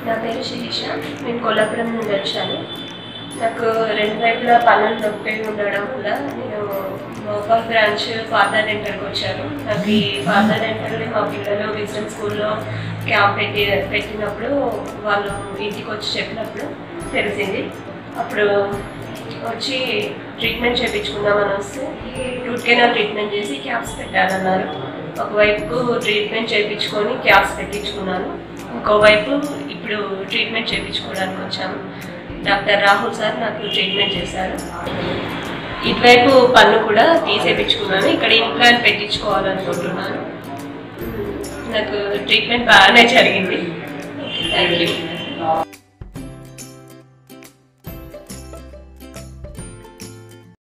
నా పేరు శిరీష నేను కొల్లాపురం నుండి వచ్చాను నాకు రెండు వైపులా పనులు నొప్పి ఉండడం వల్ల నేను మోపాల్ బ్రాంచ్ ఫాదర్ డెంటల్కి వచ్చాను నాకు ఈ ఫాదర్ డెంటల్ మా పిల్లలు విజన్ స్కూల్లో క్యాంప్ పెట్టి పెట్టినప్పుడు వాళ్ళు ఇంటికి వచ్చి చెప్పినప్పుడు తెలిసింది అప్పుడు వచ్చి ట్రీట్మెంట్ చేయించుకుందామని వస్తే రూట్ కెనాల్ ట్రీట్మెంట్ చేసి క్యాప్స్ పెట్టాలన్నారు ఒకవైపు ట్రీట్మెంట్ చేయించుకొని క్యాప్స్ పెట్టించుకున్నాను ఇంకోవైపు ఇప్పుడు ట్రీట్మెంట్ చేయించుకోవడానికి వచ్చాను డాక్టర్ రాహుల్ సార్ నాకు ట్రీట్మెంట్ చేశారు ఇటువైపు పన్ను కూడా తీసేపించుకున్నాను ఇక్కడ ఇంప్లాంట్ పెట్టించుకోవాలనుకుంటున్నాను నాకు ట్రీట్మెంట్ బాగానే జరిగింది థ్యాంక్ యూ